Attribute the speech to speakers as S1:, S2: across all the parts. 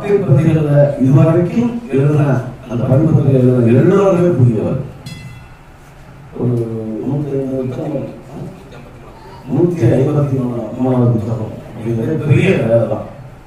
S1: காக்கை பிரதிகளில் இதுவரைக்கும் எழுதின அந்த பதிப்பத்தில் எழுதின எல்லாருமே புதியவர் ஒரு நூற்றி ஐம்பது புத்தகம் நூற்றி ஐம்பத்தி மூணு மூணாவது புத்தகம் இது பெரிய வேலை தான்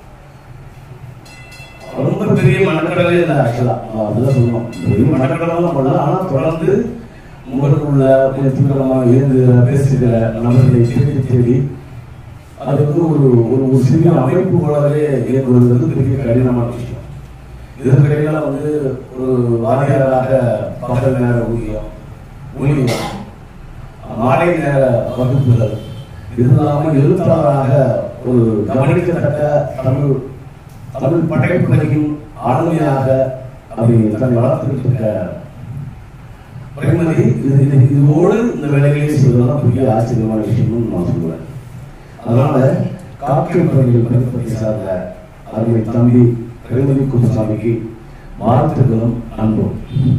S1: ரொம்ப பெரிய மனக்கடலே இல்லை ஆக்சுவலா அப்படிதான் சொல்லணும் பெரிய மனக்கடலாம் பண்ணல ஆனா தொடர்ந்து உங்களுக்குள்ள கொஞ்சம் தீவிரமாக இருந்து பேசுகிற நபர்களை தேடி தேடி அது வந்து ஒரு ஒரு ஒரு சிறிய அமைப்பு போலவே இயங்குவது பெரிய கடினமான விஷயம் இதற்கிடையில வந்து ஒரு வாரியாராக பகல் நேர ஊதியம் ஊழியம் மாலை நேர வகுப்புகள் இது இல்லாமல் எழுத்தாளராக ஒரு கவனிக்கத்தக்க தமிழ் தமிழ் படைப்புகளையும் ஆளுமையாக அப்படி தன்னை வளர்த்துக்கிட்டு இருக்க பிரேமதி இது இது இதோடு இந்த வேலைகளை செய்வதெல்லாம் பெரிய ஆச்சரியமான விஷயம்னு நான் சொல்லுவேன் அதனால காக்கை பகுதியில் பதிப்பத்தை சார்ந்த அருமை தம்பி பிரேமதி குப்புசாமிக்கு வாழ்த்துக்களும் அன்பும்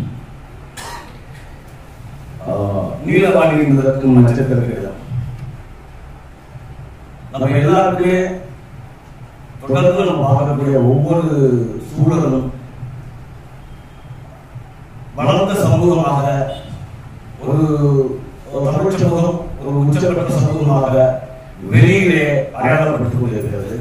S1: ஆஹ், நீலவாணி என்பதற்கும் நட்சத்திர கிரகம் நம்ம எல்லாருக்குமே தொடர்ந்து நம்ம பார்க்கக்கூடிய ஒவ்வொரு சூழலும் வளர்ந்த சமூகமாக ஒரு ஒரு தமிழ் சமூகம் ஒரு உச்சப்பட்ட சமூகமாக வெளியிலே அடையாளப்பட்டுக் கொண்டிருக்கிறது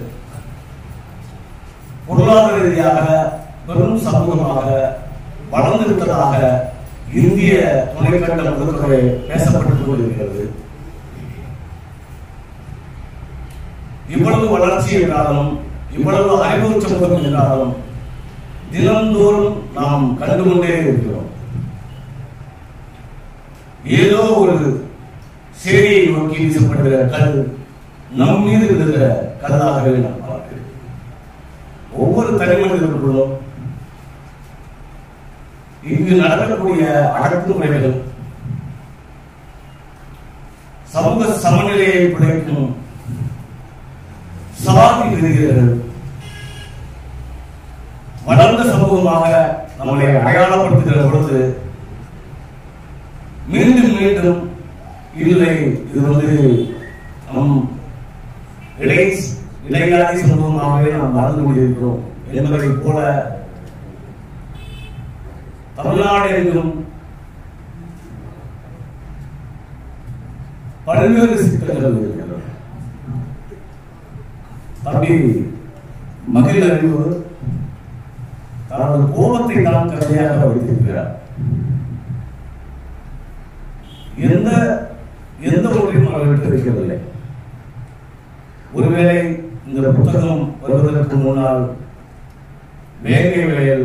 S1: பொருளாதார ரீதியாக பெரும் சமூகமாக வளர்ந்திருப்பதாக இந்திய துணைக்கண்ட முழுக்கவே பேசப்பட்டுக் கொண்டிருக்கிறது இவ்வளவு வளர்ச்சி என்றாலும் இவ்வளவு அறிவு சமூகம் என்றாலும் தினந்தோறும் நாம் கண்டுகொண்டே இருக்கிறோம் ஏதோ ஒரு சேரியை நோக்கி வீசப்படுகிற கல் நம் மீது விழுகிற கல்லாகவே நாம் பார்க்கிறோம் ஒவ்வொரு தனிமனிதர்களும் இங்கு நடக்கக்கூடிய அடக்குமுறைகள் சமூக சமநிலையை பிழைக்கும் சாதி விதிகள் வளர்ந்த சமூகமாக நம்மளை அடையாளப்படுத்துகிற பொழுது மீண்டும் மீண்டும் இல்லை இது வந்து நம் இடை இடையாதி சமூகமாகவே நாம் வாழ்ந்து கொண்டிருக்கிறோம் என்பதைப் போல தமிழ்நாடு எங்கும் பல்வேறு சிக்கல்கள் இருக்கின்றன தம்பி மகிழ் அறிவு தனது கோபத்தை தான் கதையாக வைத்திருக்கிறார் எந்த எந்த ஒன்றையும் அவர் விட்டு வைக்கவில்லை ஒருவேளை இந்த புத்தகம் வருவதற்கு முன்னால் வேங்கை வயல்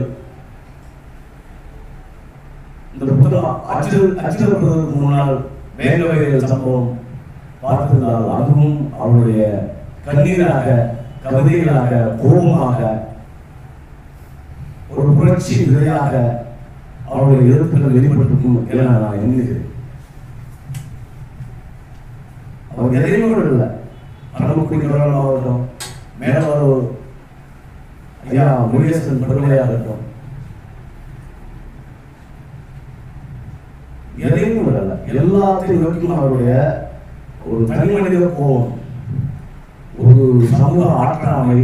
S1: இந்த புத்தகம் அச்சு அச்சிடப்படுவதற்கு முன்னால் வேங்கை வயல் சம்பவம் பார்த்திருந்தால் அதுவும் அவருடைய கண்ணீராக கவிதைகளாக கோபமாக ஒரு புரட்சி விதையாக அவருடைய எதிர்ப்புகள் வெளிப்பட்டிருக்கும் என நான் எண்ணுகிறேன் அவர் எதையுமே இல்லை அனுமதிக்கிறவர்களாகட்டும் மேலவர் ஐயா முருகேசன் படுகொலையாகட்டும் எதையும் விடல எல்லாத்தையும் நோக்கியும் அவருடைய ஒரு தனி மனித கோபம் ஒரு சமூக ஆற்றாமை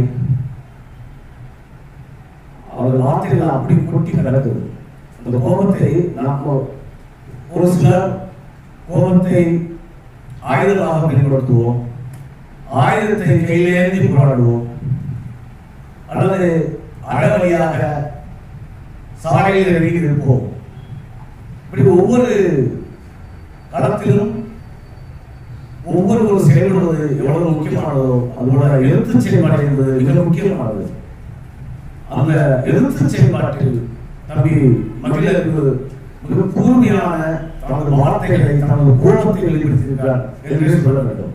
S1: அவர் வார்த்தைகள் அப்படி கொட்டி கிடக்குது அந்த கோபத்தை நாம ஒரு சிலர் கோபத்தை ஆயுதமாக பயன்படுத்துவோம் ஆயுதத்தை கையிலேந்தி போராடுவோம் அல்லது அடவழியாக சாலையில் இறங்கி இருப்போம் இப்படி ஒவ்வொரு களத்திலும் ஒவ்வொருவரும் செயல்படுவது எவ்வளவு முக்கியமானதோ அதோட எழுத்து செயல்பாடு என்பது மிக முக்கியமானது அந்த எழுத்து செயல்பாட்டில் தம்பி மகிழருக்கு மிக கூர்மையான தனது வார்த்தைகளை தனது கோபத்தை வெளிப்படுத்தியிருக்கிறார் என்று சொல்ல வேண்டும்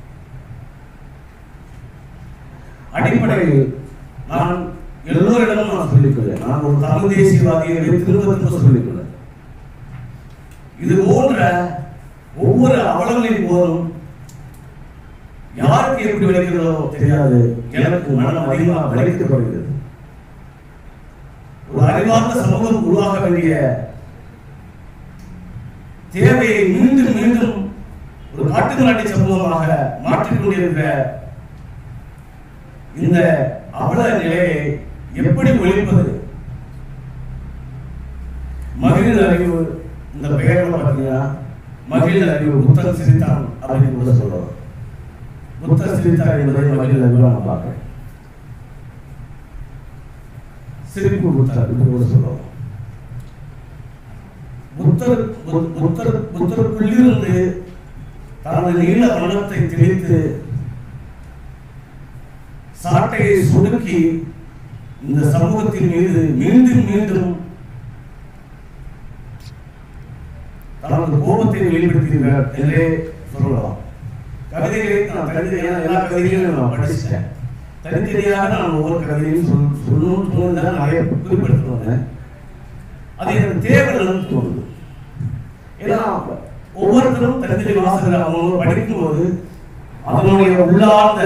S1: அடிப்படையில் நான் எல்லோரிடமும் நான் சொல்லிக்கொள்ளேன் நான் ஒரு தமிழ் தேசியவாதியை திரும்ப திரும்ப சொல்லிக்கொள்ளேன் இது போன்ற ஒவ்வொரு அவலங்களின் போதும் யாருக்கு எப்படி விளைக்கிறதோ தெரியாது எனக்கு மனம் அதிகமாக விளைக்கப்படுகிறது ஒரு அறிவார்ந்த சமூகம் உருவாக வேண்டிய தேவையை மீண்டும் மீண்டும் ஒரு காட்டுமிராண்டி சமூகமாக மாற்றிக் கொண்டிருக்கிற இந்த அவல நிலையை எப்படி ஒழிப்பது மகிழ் அறிவு இந்த பெயர்ல பார்த்தீங்கன்னா மகிழ் அறிவு புத்தக சிரித்தான் அப்படின்னு கூட சொல்றோம் புத்தக சிரித்தான் என்பதை மகிழ் அறிவு நான் பார்க்கிறேன் சிரிப்பு புத்தர் என்று கூட சொல்லுவோம் புத்தர் புத்- புத்தர் புத்தருக்குள்ளிருந்து தனது நீள மனத்தை திணித்து சாட்டையை சுடுக்கி இந்த சமூகத்தின் மீது மீண்டும் மீண்டும் தனது கோபத்தை வெளிப்படுத்தினார் என்றே சொல்லலாம் கவிதைகளை நான் கவிதை ஏன்னா எல்லா கவிதைகளையும் நான் படிச்சிட்டேன் தனித்தனியாக நான் ஒவ்வொரு கவிதையும் சொல் சொல்லணும்னு தோணுதான் நிறைய குறிப்பிடுத்து வந்தேன் அது எனக்கு தேவைன்னு தோணுது ஏன்னா ஒவ்வொருத்தரும் தனித்தனி வாசகர் அவங்க படிக்கும்போது அதனுடைய உள்ளார்ந்த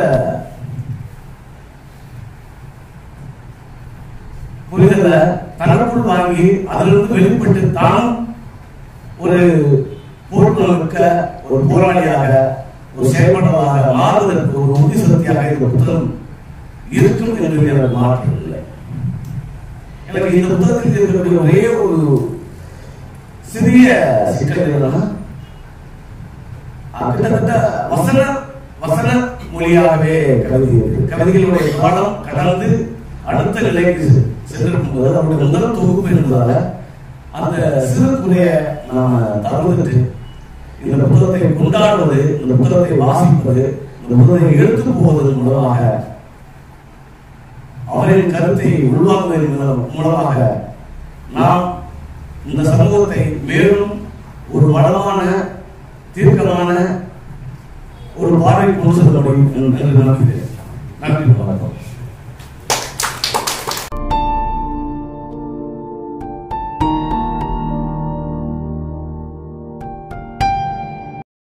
S1: புரிதலை தனக்குள் வாங்கி அதிலிருந்து வெளிப்பட்டு தான் ஒரு போர்க்குணமிக்க ஒரு போராளியாக ஒரு செயல்பட்டதாக மாறுவதற்கு ஒரு உறுதி சக்தியாக இந்த புத்தகம் இருக்கும் என்று எனக்கு மாற்றம் இல்லை எனக்கு இந்த புத்தகத்தில் இருக்கக்கூடிய ஒரே ஒரு சிறிய சிக்கல் என்னன்னா அஹ் கிட்டத்தட்ட வசன வசன மொழியாகவே கவிதை இருக்கு கவிதைகளுடைய பாடம் கடந்து அடுத்த நிலைக்கு சென்றிருக்கும் போது அவருடைய முதல் தொகுப்பு என்பதால அந்த சிறு குறைய நாம தவிர்த்துட்டு இந்த புத்தகத்தை கொண்டாடுவது இந்த புத்தகத்தை வாசிப்பது இந்த புத்தகத்தை எடுத்து போவதன் மூலமாக அவரின் கருத்தை உள்வாங்குவதன் மூலம்- மூலமாக நாம் இந்த சமூகத்தை மேலும் ஒரு வளமான தீர்க்கமான ஒரு பார்வை கொண்டு செல்ல முடியும் என்று நம்புகிறேன் நன்றி